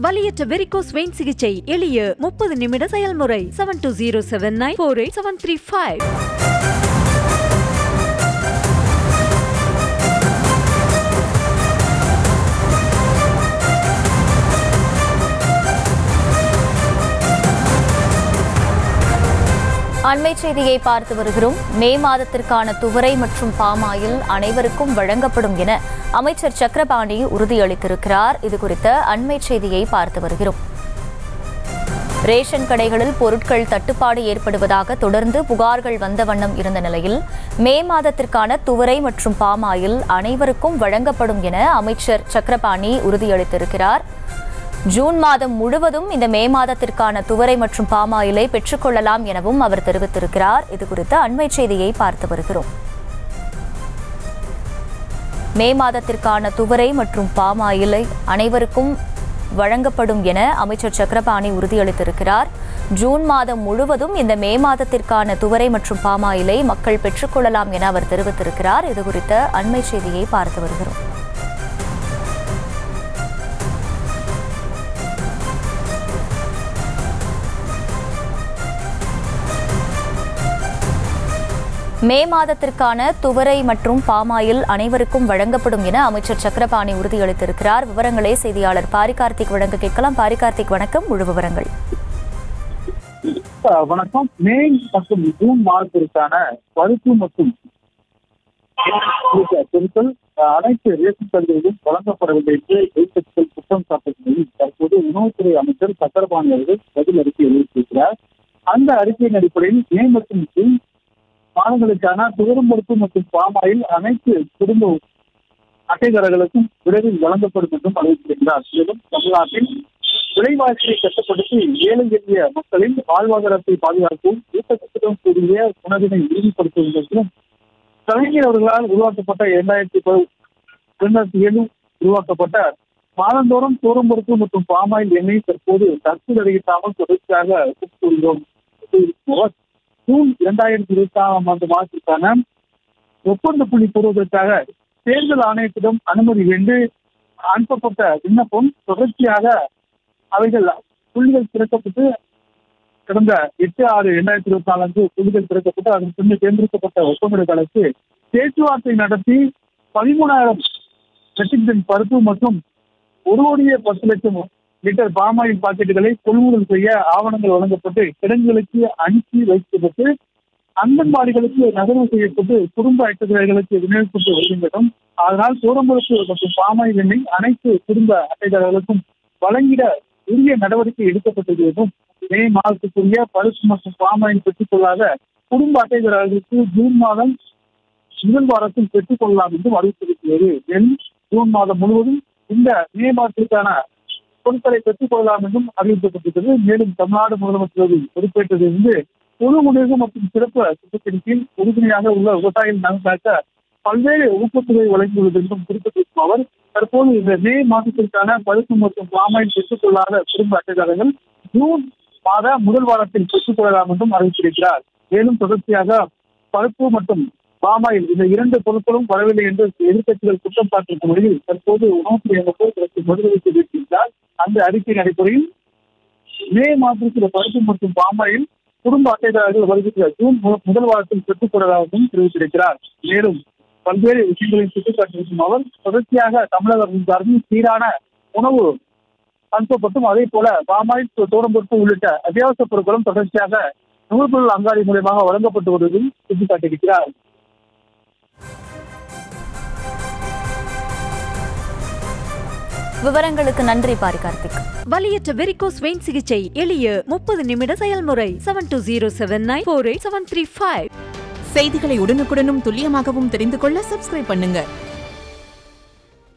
வலியற்ற varicose vein சிகிச்சை எளிய முப்பது நிமிட செயல்முறை seven two zero seven nine four eight seven three five அண்மை செய்தியை பார்த்து வருகிறோம் மே மாதத்திற்கான துவரை மற்றும் பாமாயில் அனைவருக்கும் வழங்கப்படும் என அமைச்சர் சக்கரபாணி உறுதியளித்திருக்கிறார் இது குறித்த அண்மை செய்தியை பார்த்து வருகிறோம் ரேஷன் கடைகளில் பொருட்கள் தட்டுப்பாடு ஏற்படுவதாக தொடர்ந்து புகார்கள் வந்த வண்ணம் இருந்த நிலையில் மே மாதத்திற்கான துவரை மற்றும் பாமாயில் அனைவருக்கும் வழங்கப்படும் என அமைச்சர் சக்கரபாணி உறுதியளித்திருக்கிறார் ஜூன் மாதம் முழுவதும் இந்த மே மாதத்திற்கான துவரை மற்றும் பாமாயிலை பெற்றுக்கொள்ளலாம் எனவும் அவர் தெரிவித்திருக்கிறார் இது குறித்த அண்மை செய்தியை பார்த்து வருகிறோம் மே மாதத்திற்கான துவரை மற்றும் பாமாயிலை அனைவருக்கும் வழங்கப்படும் என அமைச்சர் சக்கரபாணி உறுதியளித்திருக்கிறார் ஜூன் மாதம் முழுவதும் இந்த மே மாதத்திற்கான துவரை மற்றும் பாமாயிலை மக்கள் பெற்றுக்கொள்ளலாம் என அவர் தெரிவித்திருக்கிறார் இது குறித்த அண்மை செய்தியை பார்த்து வருகிறோம் மே மாதத்திற்கான துவரை மற்றும் பாமாயில் அனைவருக்கும் வழங்கப்படும் என அமைச்சர் சக்கரபாணி உறுதியளித்திருக்கிறார் விவரங்களை செய்தியாளர் பாரி கார்த்திக் வழங்க கேட்கலாம் பாரி கார்த்திக் வணக்கம் முழு விவரங்கள் அஹ் வணக்கம் மே மற்றும் ஜூன் மாதத்திற்கான பருப்பு மற்றும் உள்ளிட்ட பொருட்கள் அஹ், அனைத்து ரேஷன் கடைகளிலும் வழங்கப்படவில்லை என்று எதிர்க்கட்சிகள் குற்றம் சாட்டும் நிலையில் தற்போது உணவுத்துறை அமைச்சர் சக்கரபாணி அவர்கள் பதில் அறிக்கை வெளியிட்டிருக்கிறார் அந்த அறிக்கையின் அடிப்படையில் மே மற்றும் ஜூன் மாதங்களுக்கான துவரம் பருப்பு மற்றும் பாமாயில் அனைத்து குடும்ப அட்டைதாரர்களுக்கும் விரைவில் வழங்கப்படும் என்றும் அறிவித்திருக்கிறார் மேலும் தமிழ்நாட்டில் விலைவாசியை கட்டுப்படுத்தி ஏழை எளிய மக்களின் வாழ்வாதாரத்தை பாதுகாக்கவும் ஊட்டச்சத்துடன் கூடிய உணவினை உறுதிப்படுத்துவதற்கும் கலைஞர் அவர்களால் உருவாக்கப்பட்ட இரண்டாயிரத்தி ப- இரண்டாயிரத்தி ஏழு உருவாக்கப்பட்ட மாதந்தோறும் சோரம் பருப்பு மற்றும் பாமாயில் எண்ணெய் தற்போது தற்போது அறிவிக்காமல் தொடர்ச்சியாக கூறுகிறோம் ஜூன் இரண்டாயிரத்தி இருபத்தி ஆறாம் ஆண்டு மாதத்திற்கான ஒப்பந்த புள்ளி பெறுவதற்காக தேர்தல் ஆணையத்திடம் அனுமதி வேண்டு அனுப்பப்பட்ட விண்ணப்பம் தொடர்ச்சியாக அவைகள் புள்ளிகள் திறக்கப்பட்டு கடந்த எட்டு ஆறு இரண்டாயிரத்தி இருபத்தி நாலு அன்று புள்ளிகள் திறக்கப்பட்டு அதன் பின்னர் தேர்ந்தெடுக்கப்பட்ட ஒப்பந்தங்களுக்கு பேச்சுவார்த்தை நடத்தி பதிமூணாயிரம் மெட்ரிக் டன் பருப்பு மற்றும் ஒரு கோடியே பத்து லட்சம் லிட்டர் பாமாயில் பாக்கெட்டுகளை கொள்முதல் செய்ய ஆவணங்கள் வழங்கப்பட்டு கிடங்குகளுக்கு அனுப்பி வைக்கப்பட்டு அங்கன்வாடிகளுக்கு நகர்வு செய்யப்பட்டு குடும்ப அட்டைதாரர்களுக்கு விநியோகிக்கப்பட்டு வருகின்றன அதனால் சோரம்பருப்பு மற்றும் பாமாயில் எண்ணெய் அனைத்து குடும்ப அட்டைதாரர்களுக்கும் வழங்கிட உரிய நடவடிக்கை எடுக்கப்பட்டது என்றும் மே மாதத்துக்குரிய பருப்பு மற்றும் பாமாயில் பெற்றுக் கொள்ளாத குடும்ப அட்டைதாரர்களுக்கு ஜூன் மாதம் முதல் வாரத்தில் பெற்றுக் கொள்ளலாம் என்றும் அறிவித்திருக்கிறது மேலும் ஜூன் மாதம் முழுவதும் இந்த மே மாதத்திற்கான பொருட்களை பெற்றுக் கொள்ளலாம் என்றும் அறிவிக்கப்பட்டிருக்கிறது மேலும் தமிழ்நாடு முதலமைச்சர் பொறுப்பேற்றதிலிருந்து பொது முன்னேற்றம் மற்றும் சிறப்பு திட்டத்தின் கீழ் உறுதுணையாக உள்ள விவசாயிகள் நலன் காக்க பல்வேறு ஊக்கத்தொகை வழங்கியுள்ளது என்றும் குறிப்பிட்டிருக்கும் அவர் தற்போது இந்த மே மாதத்திற்கான பருப்பு மற்றும் பாமாயில் பெற்றுக் கொள்ளாத குடும்ப அட்டைதாரர்கள் ஜூன் மாத முதல் வாரத்தில் பெற்றுக் கொள்ளலாம் என்றும் அறிவித்திருக்கிறார் மேலும் தொடர்ச்சியாக பருப்பு மற்றும் பாமாயில் இந்த இரண்டு பொருட்களும் வரவில்லை என்று எதிர்க்கட்சிகள் குற்றம் சாட்டிருக்கும் நிலையில் தற்போது உணவுத்துறை அமைச்சர் இதற்கு பதிலளித்து இருக்கிறார் அந்த அறிக்கையின் அடிப்படையில் மே மாதத்தில் பருப்பு மற்றும் பாமாயில் குடும்ப அட்டைதாரர்கள் வருகின்ற ஜூன் மு- முதல் வாரத்தில் பெற்றுக் கொள்ளதாகவும் தெரிவித்திருக்கிறார் மேலும் பல்வேறு விஷயங்களையும் சுட்டிக்காட்டியிருக்கும் அவர் தொடர்ச்சியாக தமிழக அரசின் சார்பில் சீரான உணவு அனுப்பப்பட்டும் அதே போல பாமாயில் தோரம்பருப்பு உள்ளிட்ட அத்தியாவசிய பொருட்களும் தொடர்ச்சியாக நுகர்பொருள் அங்காடி மூலமாக வழங்கப்பட்டு வருவதையும் சுட்டிக்காட்டியிருக்கிறார் விவரங்களுக்கு நன்றி பாரி கார்த்திக் வலியற்ற வெரிகோஸ் வெயின் சிகிச்சை எளிய முப்பது நிமிட செயல்முறை seven two zero seven nine four eight seven three five செய்திகளை உடனுக்குடனும் துல்லியமாகவும் தெரிந்து கொள்ள சப்ஸ்கிரைப் பண்ணுங்க